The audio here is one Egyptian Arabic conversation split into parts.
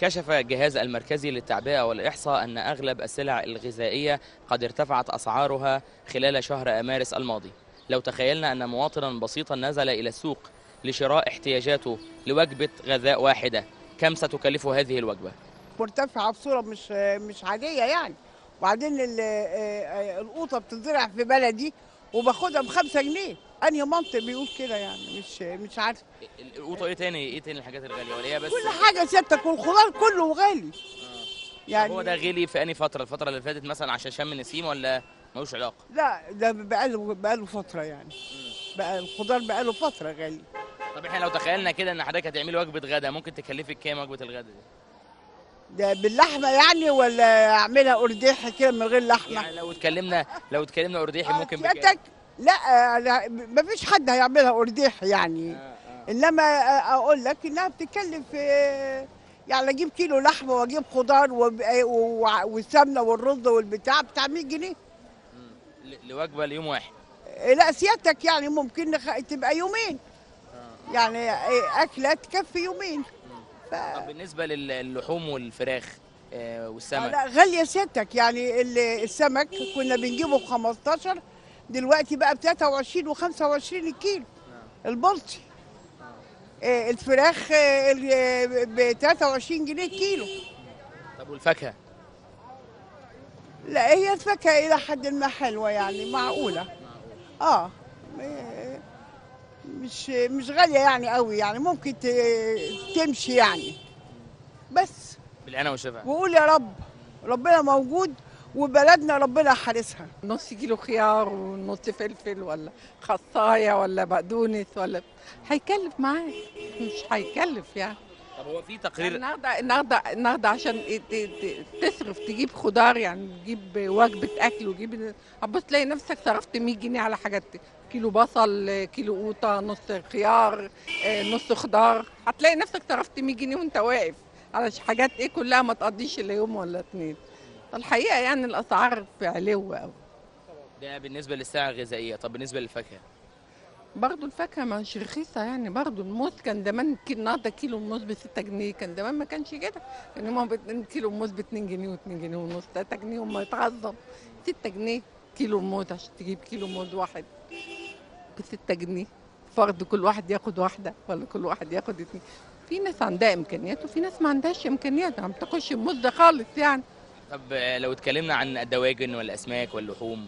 كشف الجهاز المركزي للتعبئة والإحصاء أن أغلب السلع الغذائية قد ارتفعت أسعارها خلال شهر مارس الماضي لو تخيلنا أن مواطنا بسيطا نزل إلى السوق لشراء احتياجاته لوجبة غذاء واحدة كم ستكلفه هذه الوجبة؟ مرتفعه بصوره مش مش عاديه يعني وبعدين ال- آه، آه، القوطه بتزرع في بلدي وباخدها بخمسة جنيه انهي منطق بيقول كده يعني مش مش عارف القوطة إيه تاني؟ إيه تاني الحاجات الغالية ولا هي بس كل حاجه سيادتك والخضار كله غالي يعني هو ده غلي في أنهي فترة؟ الفترة اللي فاتت مثلا عشان شم النسيم ولا ملوش علاقة؟ لا ده بقاله بقاله فتره يعني بقى الخضار بقاله فتره غالي طب احنا لو تخيلنا كده ان حضرتك هتعملي وجبة غدا ممكن تكلفك كام وجبة الغدا دي؟ ده باللحمه يعني ولا اعملها قرديح كده من غير لحمه يعني لو اتكلمنا لو اتكلمنا قرديحي ممكن بكام؟ سيادتك لا آه، ما فيش حد هيعملها قرديح يعني انما اقول لك انها بتتكلف آه، يعني اجيب كيلو لحمه واجيب خضار وب- و- والسمنه والرز والبتاع بتاع 100 جنيه ل- لوجبة ليوم واحد آه، لا سيادتك يعني ممكن نخ- تبقى يومين يعني آه، اكله تكفي يومين ف... طب بالنسبة لل- للحوم والفراخ آه، آه، والسمك لا غاليه سيادتك يعني ال- السمك كنا بنجيبه ب 15 دلوقتي بقى ب 23 و25 الكيلو البلطي آه، الفراخ ب 23 جنيه كيلو طب والفاكهة لا هي الفاكهة إلى حد ما حلوة يعني معقولة اه م- مش مش غالية يعني قوي يعني ممكن ت- تمشي يعني بس بالهنا والشفا وقول يا رب ربنا موجود وبلدنا ربنا حارسها نص كيلو خيار ونص فلفل ولا خصايه ولا بقدونس ولا هيكلف معاك مش هيكلف يعني طب هو في تقرير النهارده النهارده النهارده عشان ت- ت- تصرف تجيب خضار يعني تجيب وجبه اكل وتجيب هتبص تلاقي نفسك صرفت 100 جنيه على حاجات كيلو بصل كيلو قوطه نص خيار آه، نص خضار هتلاقي نفسك صرفت 100 جنيه وانت واقف على ش- حاجات ايه كلها ما تقضيش الا يوم ولا اتنين الحقيقه يعني الاسعار في علو قوي ده بالنسبة للسلع الغذائية طب بالنسبة للفاكهة برضه الفاكهه مش رخيصه يعني برضه الموز كان زمان كيلو النهارده كيلو الموز ب 6 جنيه كان زمان ما كانش كده كان يوم ب كيلو الموز ب 2 جنيه و2 جنيه ونص 3 جنيه وما يتعظم 6 جنيه كيلو الموز عشان تجيب كيلو موز واحد ب 6 جنيه فرد كل واحد ياخد واحده ولا كل واحد ياخد اتنين في ناس عندها امكانيات وفي ناس ما عندهاش امكانيات ما بتاخدش الموز ده خالص يعني طب آه، لو اتكلمنا عن الدواجن والاسماك واللحوم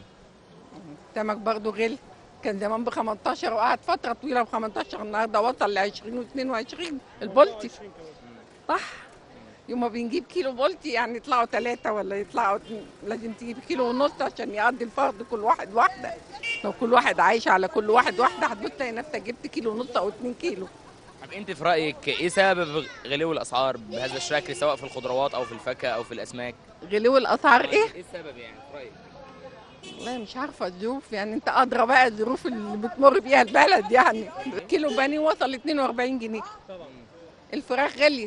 السمك برضه غلي كان زمان ب 15 وقعد فتره طويله ب 15 النهارده وصل ل 20 و22 البولتي صح يوم ما بنجيب كيلو بولتي يعني يطلعوا ثلاثة ولا يطلعوا اتنين. لازم تجيب كيلو ونص عشان يقضي الفرد كل واحد واحدة لو كل واحد عايش على كل واحد واحدة هتبص تلاقي نفسك جبت كيلو ونص أو اتنين كيلو طب انت في رايك ايه سبب غلو الاسعار بهذا الشكل سواء في الخضروات او في الفاكهه او في الاسماك غلو الأسعار إيه؟ ايه السبب يعني في رايك والله مش عارفة الظروف يعني أنت أدرى بقى الظروف اللي بتمر بيها البلد يعني كيلو بانيه وصل 42 جنيه الفراخ غليت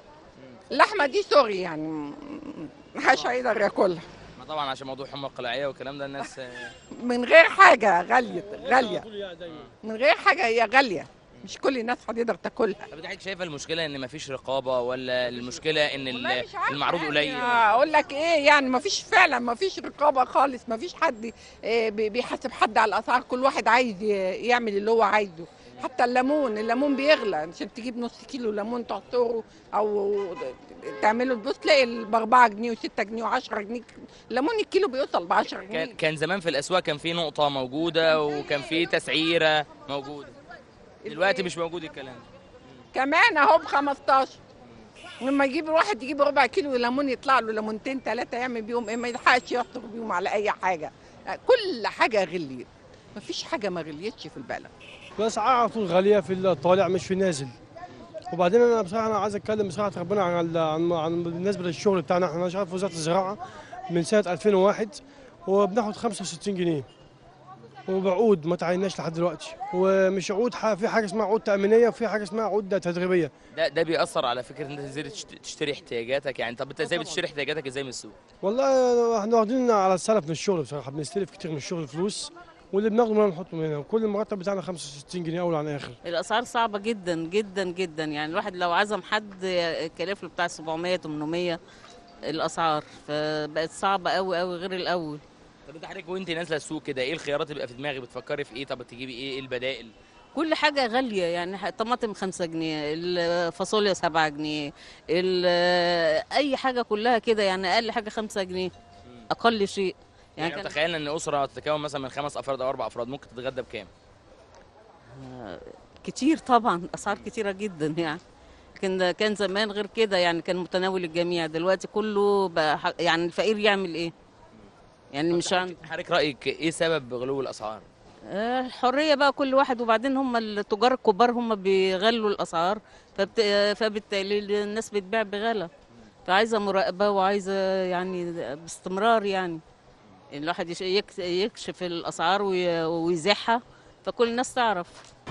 اللحمة دي سوري يعني محدش هيقدر ياكلها ما طبعا عشان موضوع حمى القلاعيه والكلام ده الناس آه، من غير حاجة غالية غالية من غير حاجة هي غالية مش كل الناس هتقدر تاكلها طب حضرتك شايفه المشكله ان مفيش رقابه ولا المشكله ان ال- المعروض قليل اقول لك ايه يعني ما فيش فعلا ما فيش رقابه خالص ما فيش حد آه، بي- بيحاسب حد على الاسعار كل واحد عايز ي- يعمل اللي هو عايزه حتى الليمون الليمون بيغلى عشان تجيب نص كيلو ليمون تعصره او تعمله تبص تلاقي ب 4 جنيه و6 جنيه و10 جنيه الليمون الكيلو بيوصل ب 10 جنيه كان كان زمان في الاسواق كان في نقطه موجوده وكان في تسعيره موجوده دلوقتي مش موجود الكلام ده. كمان اهو ب 15 لما يجيب الواحد يجيب ربع كيلو ليمون يطلع له ليمونتين ثلاثه يعمل بيهم ايه ما يلحقش يفطر بيهم على اي حاجه كل حاجه غليت ما فيش حاجه ما غليتش في البلد الاسعار على طول غاليه في الطالع مش في النازل وبعدين انا بصراحه انا عايز اتكلم بصراحه ربنا عن ال- عن, عن بالنسبه للشغل بتاعنا احنا انا شغال في وزاره الزراعه من سنه 2001 وبناخد 65 جنيه وبعقود ما تعيناش لحد دلوقتي ومش عقود ح- في حاجه اسمها عقود تامينيه وفي حاجه اسمها عقود تدريبيه ده ده بيأثر على فكره ان انت تنزل تشت- تشتري احتياجاتك يعني طب انت ازاي بتشتري احتياجاتك ازاي من السوق والله احنا واخدين على السلف من الشغل بصراحه بنستلف كتير من الشغل فلوس واللي بناخده منها نحطه من هنا كل المرتب بتاعنا 65 جنيه اول عن اخر الاسعار صعبه جدا جدا جدا يعني الواحد لو عزم حد كلف له بتاع 700 800 الاسعار فبقت صعبه قوي قوي غير الاول طب انت حضرتك وانت نازله السوق كده ايه الخيارات اللي بيبقى في دماغك بتفكري في ايه طب تجيبي ايه ايه البدائل كل حاجه غاليه يعني الطماطم 5 جنيه الفاصوليا 7 جنيه ال- اي حاجه كلها كده يعني اقل حاجه 5 جنيه اقل شيء يعني, يعني لو كان تخيلنا ان اسره تتكون مثلا من خمس افراد او اربع افراد ممكن تتغدى بكام كتير طبعا اسعار كتيره جدا يعني كان كان زمان غير كده يعني كان متناول الجميع دلوقتي كله بقى ح- يعني الفقير يعمل ايه يعني مش عن حضرتك رايك ايه سبب غلو الاسعار آه، الحريه بقى كل واحد وبعدين هم التجار الكبار هم بيغلوا الاسعار فبت... فبالتالي الناس بتبيع بغلا فعايزه مراقبه وعايزه يعني باستمرار يعني الواحد يش- يك- يكشف الاسعار وي- ويزيحها فكل الناس تعرف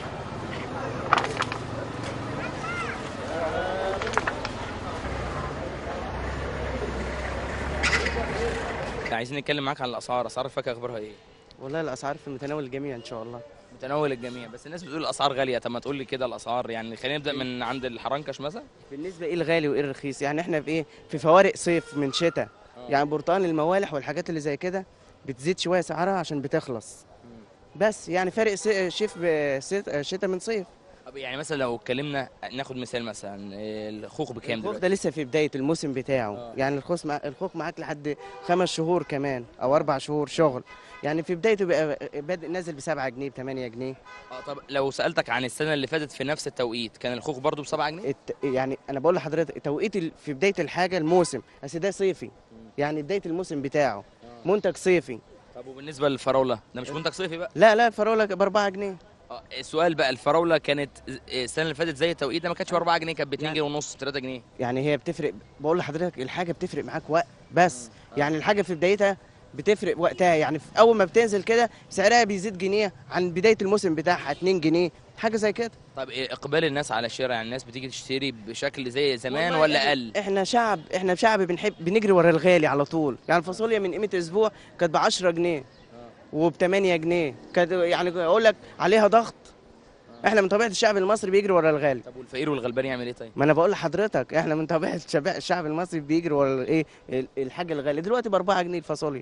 عايزين نتكلم معاك عن الاسعار اسعار الفاكهه اخبارها ايه والله الاسعار في متناول الجميع ان شاء الله متناول الجميع بس الناس بتقول الاسعار غاليه طب ما تقول لي كده الاسعار يعني خلينا نبدا من عند الحرنكش مثلا بالنسبه ايه الغالي وايه الرخيص يعني احنا في ايه في فوارق صيف من شتاء آه. يعني برتقال الموالح والحاجات اللي زي كده بتزيد شويه سعرها عشان بتخلص بس يعني فارق صي- شيف بصيف- شتاء من صيف طب يعني مثلا لو اتكلمنا ناخد مثال مثلا إيه، الخوخ بكام الخوخ دلوقتي ده لسه في بدايه الموسم بتاعه آه. يعني الخوخ مع الخوخ معاك لحد خمس شهور كمان او اربع شهور شغل يعني في بدايته بقى بادئ نازل ب 7 جنيه ب 8 جنيه اه طب لو سالتك عن السنه اللي فاتت في نفس التوقيت كان الخوخ برضو ب 7 جنيه الت... يعني انا بقول لحضرتك توقيت ال- في بدايه الحاجه الموسم بس ده صيفي يعني بدايه الموسم بتاعه منتج صيفي طب وبالنسبه للفراوله ده مش منتج صيفي بقى لا لا الفراوله ب 4 جنيه اه السؤال بقى الفراوله كانت السنه اللي فاتت زي التوقيت ده ما كانتش ب 4 جنيه كانت ب 2 يعني- جنيه ونص 3 جنيه يعني هي بتفرق بقول لحضرتك الحاجه بتفرق معاك وقت بس يعني الحاجه في بدايتها بتفرق وقتها يعني في اول ما بتنزل كده سعرها بيزيد جنيه عن بدايه الموسم بتاعها 2 جنيه حاجه زي كده طب إيه اقبال الناس على الشراء يعني الناس بتيجي تشتري بشكل زي زمان والله ولا إحنا- اقل احنا شعب احنا شعب بنحب بنجري ورا الغالي على طول يعني الفاصوليا من قيمه اسبوع كانت ب 10 جنيه وب 8 جنيه كانت يعني اقول لك عليها ضغط احنا من طبيعه الشعب المصري بيجري ورا الغالي طب والفقير والغلبان يعمل ايه طيب ما انا بقول لحضرتك احنا من طبيعه الشباب الشعب المصري بيجري ورا ايه ال- الحاجه الغاليه دلوقتي ب 4 جنيه الفاصوليا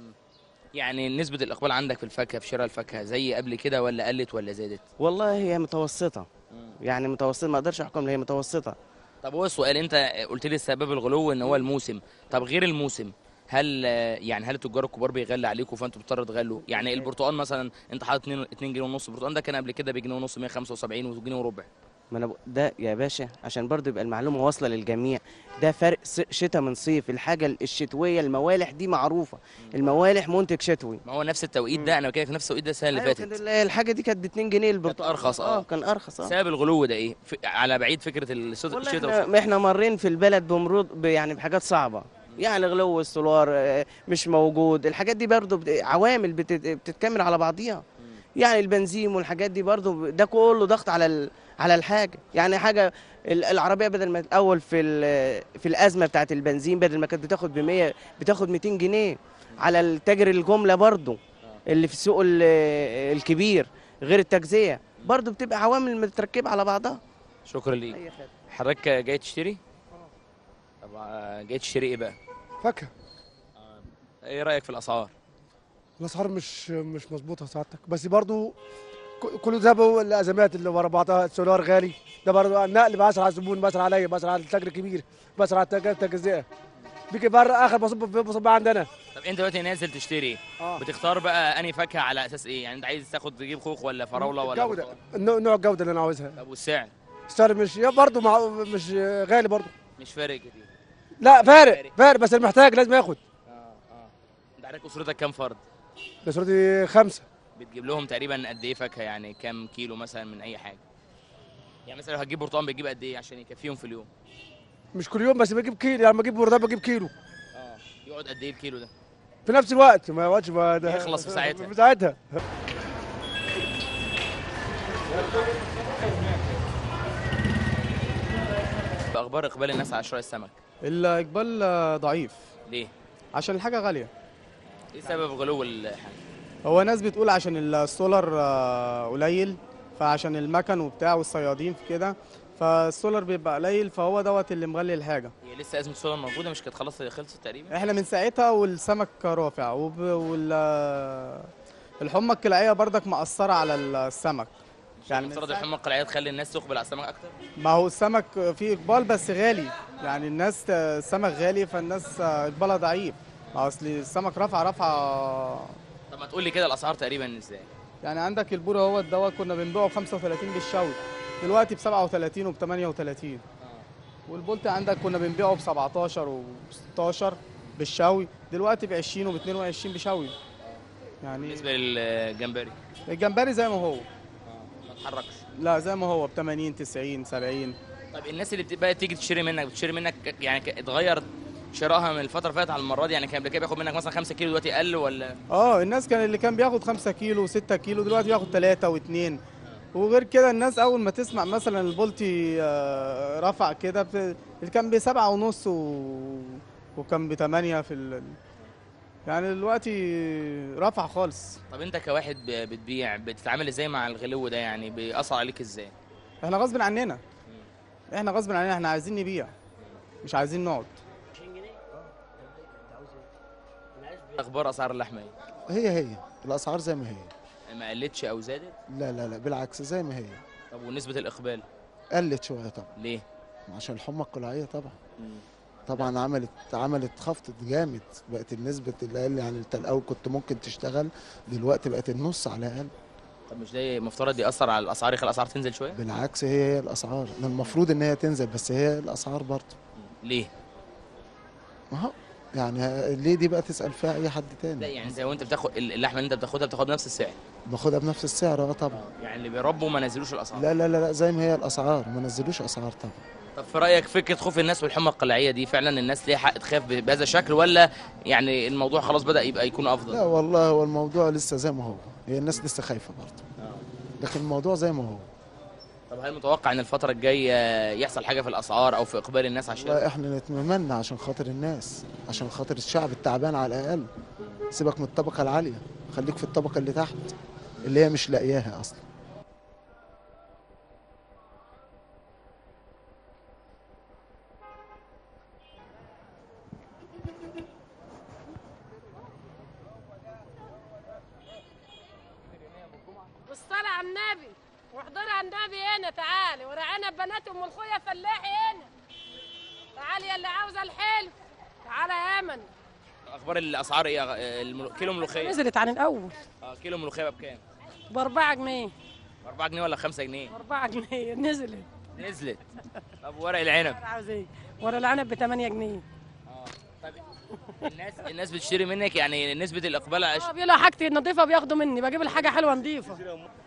يعني نسبه الاقبال عندك في الفاكهه في شراء الفاكهه زي قبل كده ولا قلت ولا زادت والله هي متوسطه يعني متوسطه ما اقدرش احكم هي متوسطه طب هو السؤال انت قلت لي السبب الغلو ان هو الموسم طب غير الموسم هل يعني هل التجار الكبار بيغلي عليكم فانتوا بتضطروا تغلوا يعني البرتقال مثلا انت حاطط 2 2 جنيه ونص البرتقال ده كان قبل كده بجنيه ونص 175 وجنيه وربع ما انا ب... ده يا باشا عشان برضو يبقى المعلومه واصله للجميع ده فرق س- شتاء من صيف الحاجه الشتويه الموالح دي معروفه الموالح منتج شتوي ما هو نفس التوقيت ده انا بكلمك في نفس التوقيت ده السنه اللي أيوة فاتت كان ال- الحاجه دي كانت ب 2 جنيه البرتقال أرخص، آه. اه كان ارخص اه سبب الغلو ده ايه في على بعيد فكره الشتاء والله الشتاء والصيف. احنا, احنا مارين في البلد بمرود ب- يعني بحاجات صعبه يعني غلو السولار آه، مش موجود الحاجات دي برضو بت- عوامل بتت- بتتكمل على بعضيها يعني البنزين والحاجات دي برضو ده كله ضغط على ال- على الحاجه يعني حاجه ال- العربيه بدل ما الاول في ال- في الازمه بتاعت البنزين بدل ما كانت بتاخد ب 100 بتاخد 200 جنيه على التاجر الجمله برضو اللي في السوق ال- الكبير غير التجزئه برضو بتبقى عوامل متركبه على بعضها شكرا ليك حضرتك جاي تشتري طب آه، جاي تشتري ايه بقى فاكهه ايه رايك في الاسعار الاسعار مش مش مظبوطه سعادتك بس برضو ك- كله ده بقى الازمات اللي ورا بعضها السولار غالي ده برضو النقل بيأثر على الزبون بيأثر عليا بيأثر على التاجر الكبير بيأثر على التاجر التجزئه بيجي بره اخر بصب بصب عندنا طب انت دلوقتي نازل تشتري اه بتختار بقى انهي فاكهه على اساس ايه يعني انت عايز تاخد تجيب خوخ ولا فراوله ولا الجوده برتقال؟ النوع نوع الجوده اللي انا عاوزها طب والسعر السعر مش يا برضو مع مش غالي برضو مش فارق كتير لا فارق فارق بس المحتاج لازم ياخد اه اه انت عندك اسرتك كام فرد بس دي خمسه بتجيب لهم تقريبا قد ايه فاكهه يعني كام كيلو مثلا من اي حاجه يعني مثلا لو هتجيب برتقال بتجيب قد ايه عشان يكفيهم في اليوم مش كل يوم بس بجيب كيلو يعني لما اجيب بردان بجيب كيلو اه يقعد قد ايه الكيلو ده في نفس الوقت ما يقعدش ما ده يخلص في ساعتها. في ساعتها باخبار اقبال الناس على شراء السمك الاقبال آه، ضعيف ليه عشان الحاجه غاليه ايه سبب غلو الحاجه هو ناس بتقول عشان السولار آه، قليل فعشان المكن وبتاع والصيادين في كده فالسولار بيبقى قليل فهو دوت اللي مغلي الحاجه هي لسه ازمه السولار موجوده مش كانت خلاص خلصت تقريبا احنا من ساعتها والسمك رافع وب... وال آه، الحمى الكلاعيه بردك مأثره على السمك يعني يعني مفترض الحمى القلعيه تخلي الناس تقبل على السمك اكتر ما هو السمك فيه اقبال بس غالي يعني الناس السمك غالي فالناس اقبالها ضعيف ما اصل السمك رفع رفع طب ما تقول لي كده الاسعار تقريبا ازاي يعني عندك البوري هو الدواء كنا بنبيعه ب 35 بالشوي دلوقتي ب 37 وب 38 والبولت عندك كنا بنبيعه ب 17 وب 16 بالشوي دلوقتي ب 20 وب 22 بشوي يعني بالنسبه للجمبري الجمبري زي ما هو ما اتحركش لا زي ما هو ب 80 90 70 طب الناس اللي بتبقى تيجي تشتري منك بتشتري منك يعني ك- اتغير شرائها من الفتره اللي فاتت على المره دي يعني كان قبل كده بياخد منك مثلا 5 كيلو دلوقتي اقل ولا اه الناس كان اللي كان بياخد 5 كيلو و6 كيلو دلوقتي بياخد 3 و2 وغير كده الناس اول ما تسمع مثلا البولتي آه، رفع كده بت- اللي كان بسبعة ونص و... وكان بثمانية في ال... يعني دلوقتي رفع خالص طب انت كواحد ب- بتبيع بتتعامل ازاي مع الغلو ده يعني بيأثر عليك ازاي احنا غصب عننا احنا غصب عننا احنا عايزين نبيع مش عايزين نقعد اخبار اسعار اللحمه ايه هي هي الاسعار زي ما هي ما قلتش او زادت لا لا لا بالعكس زي ما هي طب ونسبه الاقبال قلت شويه طبعا ليه عشان الحمى القلعيه طبعا مم. طبعا عملت عملت خفض جامد بقت النسبه اللي قال يعني انت الاول كنت ممكن تشتغل دلوقتي بقت النص على الاقل طب مش ده مفترض يأثر على الاسعار يخلي الاسعار تنزل شويه بالعكس هي هي الاسعار المفروض ان هي تنزل بس هي الاسعار برضه ليه ما هو يعني ليه دي بقى تسال فيها اي حد لا تاني يعني زي وانت بتاخد اللحمه اللي انت بتاخدها بتاخدها بنفس السعر باخدها بنفس السعر اه طبعا يعني اللي بيربوا ما نزلوش الاسعار لا لا لا لا زي ما هي الاسعار ما نزلوش اسعار طبعا طب في رايك فكره خوف الناس والحمى القلعيه دي فعلا الناس ليها حق تخاف ب- بهذا الشكل ولا يعني الموضوع خلاص بدا يبقى يكون لا افضل والله هو الموضوع لسه زي ما هو هي الناس لسه خايفه برضه لكن الموضوع زي ما هو طب هل متوقع ان الفتره الجايه يحصل حاجه في الاسعار او في اقبال الناس عشان والله احنا نتمنى عشان خاطر الناس عشان خاطر الشعب التعبان على الاقل سيبك من الطبقه العاليه خليك في الطبقه اللي تحت اللي هي مش لاقياها اصلا والصلاة على النبي واحضري على النبي هنا تعالي ورعانا بنات ام الخويا فلاحي هنا تعالي يا اللي عاوزه الحلو تعالى يا امل اخبار الاسعار ايه آه، الملو... كيلو ملوخيه نزلت عن الاول اه كيلو ملوخيه بكام باربعة جنيه 4 جنيه ولا 5 جنيه 4 جنيه نزلت نزلت طب ورق العنب عاوز ايه ورا العنب ب 8 جنيه اه طب الناس الناس بتشتري منك يعني نسبه الاقبال عش... اه بيقولوا حاجتي نظيفه بياخدوا مني بجيب الحاجه حلوه نظيفه